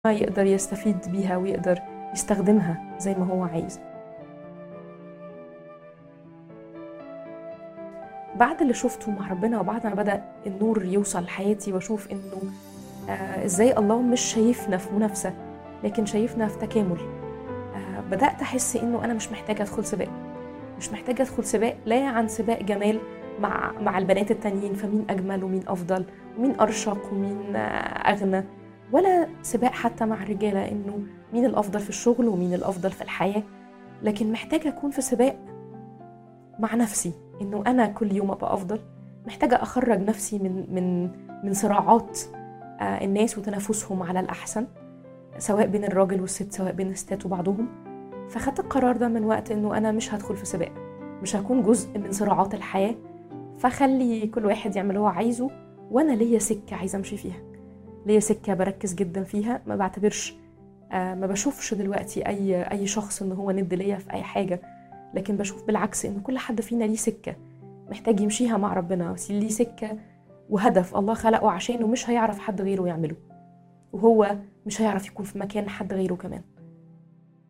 يقدر يستفيد بيها ويقدر يستخدمها زي ما هو عايز بعد اللي شفته مع ربنا وبعد ما بدأ النور يوصل لحياتي واشوف انه آه ازاي الله مش شايفنا في منافسة لكن شايفنا في تكامل آه بدأت أحس انه أنا مش محتاجة أدخل سباق مش محتاجة أدخل سباق لا عن سباق جمال مع مع البنات التانيين فمين أجمل ومين أفضل ومين أرشق ومين آه أغنى ولا سباق حتى مع الرجالة إنه مين الأفضل في الشغل ومين الأفضل في الحياة لكن محتاجة أكون في سباق مع نفسي إنه أنا كل يوم أبقى أفضل محتاجة أخرج نفسي من من من صراعات آه الناس وتنافسهم على الأحسن سواء بين الراجل والست سواء بين الستات وبعضهم فخدت القرار ده من وقت إنه أنا مش هدخل في سباق مش هكون جزء من صراعات الحياة فخلي كل واحد يعمل اللي هو عايزه وأنا ليا سكة عايزة أمشي فيها ليا سكة بركز جدا فيها ما بعتبرش آه ما بشوفش دلوقتي أي أي شخص إن هو ند ليا في أي حاجة لكن بشوف بالعكس إن كل حد فينا ليه سكة محتاج يمشيها مع ربنا ليه سكة وهدف الله خلقه عشانه مش هيعرف حد غيره يعمله وهو مش هيعرف يكون في مكان حد غيره كمان